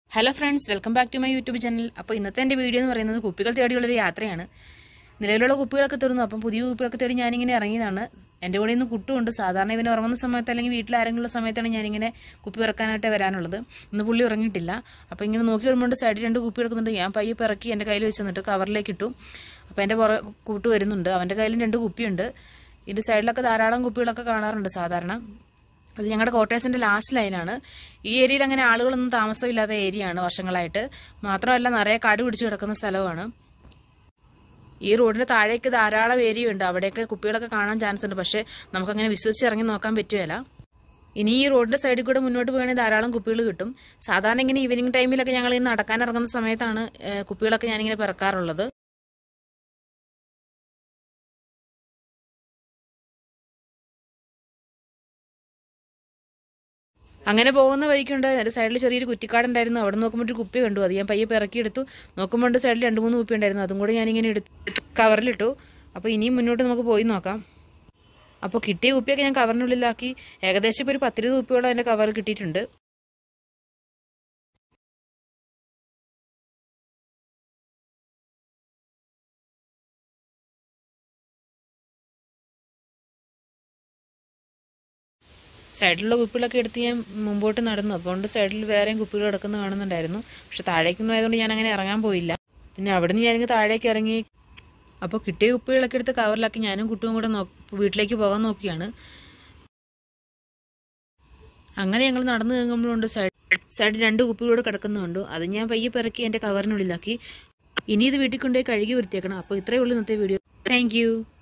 hello friends welcome back to my YouTube channel അപ്പോൾ ഇന്നത്തെ എൻ്റെ വീഡിയോ എന്ന് പറയുന്നത് കുപ്പികൾ തേടിയുള്ളൊരു യാത്രയാണ് നിലവിലുള്ള കുപ്പികളൊക്കെ തീർന്നു അപ്പം പുതിയ കുപ്പികളൊക്കെ തേടി ഞാനിങ്ങനെ ഇറങ്ങിയതാണ് എൻ്റെ കൂടെ ഇന്ന് കുട്ടുമുണ്ട് സാധാരണ ഇവന് ഉറങ്ങുന്ന സമയത്ത് അല്ലെങ്കിൽ വീട്ടിൽ ആരെങ്കിലും ഉള്ള സമയത്താണ് ഞാനിങ്ങനെ കുപ്പി ഇറക്കാനായിട്ട് വരാനുള്ളത് ഇന്ന് പുള്ളി ഉറങ്ങിയിട്ടില്ല അപ്പോൾ ഇങ്ങനെ നോക്കി വരുമ്പോൾ സൈഡിൽ രണ്ട് കുപ്പി എടുക്കുന്നുണ്ട് ഞാൻ പയ്യെ പിറക്കി എൻ്റെ കയ്യിൽ വെച്ച് തന്നിട്ട് കവറിലേക്ക് ഇട്ടു അപ്പോൾ എൻ്റെ പുറ കൂട്ട് വരുന്നുണ്ട് അവൻ്റെ കയ്യിലും രണ്ട് കുപ്പിയുണ്ട് ഇതിൻ്റെ സൈഡിലൊക്കെ ധാരാളം കുപ്പികളൊക്കെ കാണാറുണ്ട് സാധാരണ അത് ഞങ്ങളുടെ കോട്ടേഴ്സിന്റെ ലാസ്റ്റ് ലൈനാണ് ഈ ഏരിയയിൽ അങ്ങനെ ആളുകളൊന്നും താമസമില്ലാത്ത ഏരിയ ആണ് വർഷങ്ങളായിട്ട് മാത്രമല്ല നിറയെ കാട് പിടിച്ചു കിടക്കുന്ന സ്ഥലമാണ് ഈ റോഡിന് താഴേക്ക് ധാരാളം ഏരിയ ഉണ്ട് അവിടെയൊക്കെ കുപ്പികളൊക്കെ കാണാൻ ചാൻസ് ഉണ്ട് പക്ഷെ നമുക്കങ്ങനെ വിശ്വസിച്ച് ഇറങ്ങി നോക്കാൻ പറ്റുകയില്ല ഇനി ഈ റോഡിന്റെ സൈഡിൽ കൂടെ മുന്നോട്ട് പോകണമെങ്കിൽ ധാരാളം കുപ്പികൾ കിട്ടും സാധാരണ ഇങ്ങനെ ഈവനിങ് ടൈമിലൊക്കെ ഞങ്ങൾ ഇങ്ങനെ നടക്കാൻ ഇറങ്ങുന്ന സമയത്താണ് ഏഹ്, കുപ്പികളൊക്കെ ഞാനിങ്ങനെ പിറക്കാറുള്ളത് അങ്ങനെ പോകുന്ന വഴിക്കുണ്ട് അതിന്റെ സൈഡിൽ ചെറിയൊരു കുറ്റിക്കാടുണ്ടായിരുന്നു അവിടെ നോക്കുമ്പോൾ ഒരു കുപ്പി കണ്ടു അത് ഞാൻ പയ്യെ പിറക്കിയെടുത്തു നോക്കുമ്പോൾ സൈഡിൽ രണ്ട് മൂന്ന് കുപ്പി ഉണ്ടായിരുന്നു അതും കൂടെ ഞാനിങ്ങനെ എടുത്ത് കവറിലിട്ടു അപ്പോൾ ഇനിയും മുന്നോട്ട് നമുക്ക് പോയി നോക്കാം അപ്പോൾ കിട്ടിയ കുപ്പിയൊക്കെ ഞാൻ കവറിനുള്ളിലാക്കി ഏകദേശം ഇപ്പോൾ ഒരു പത്തിരുപത് കുപ്പിയോളം അതിന്റെ കവർ കിട്ടിയിട്ടുണ്ട് സൈഡിലുള്ള കുപ്പികളൊക്കെ എടുത്ത് ഞാൻ മുമ്പോട്ട് നടന്നു അതുകൊണ്ട് സൈഡിൽ വേറെയും കുപ്പികൾ കിടക്കുന്ന കാണുന്നുണ്ടായിരുന്നു പക്ഷെ താഴേക്കൊന്നും ആയതുകൊണ്ട് ഞാൻ അങ്ങനെ ഇറങ്ങാൻ പോയില്ല പിന്നെ അവിടെ നിന്ന് ഞാനിങ്ങ് താഴേക്ക് ഇറങ്ങി അപ്പോൾ കിട്ടിയ കുപ്പികളൊക്കെ എടുത്ത് കവറിലാക്കി ഞാനും കുട്ടിയും കൂടെ നോ വീട്ടിലേക്ക് പോകാൻ നോക്കിയാണ് അങ്ങനെ ഞങ്ങൾ നടന്നു നീങ്ങുമ്പോഴുണ്ട് സൈഡ് സൈഡിൽ രണ്ട് കുപ്പികളോട് കിടക്കുന്നുണ്ട് അത് ഞാൻ പയ്യെ പിറക്കി എൻ്റെ കവറിനുള്ളിലാക്കി ഇനി ഇത് വീട്ടിൽ കൊണ്ടുപോയി കഴുകി വൃത്തിയാക്കണം അപ്പോൾ ഇത്രയേ ഉള്ളൂ ഇന്നത്തെ വീഡിയോ താങ്ക്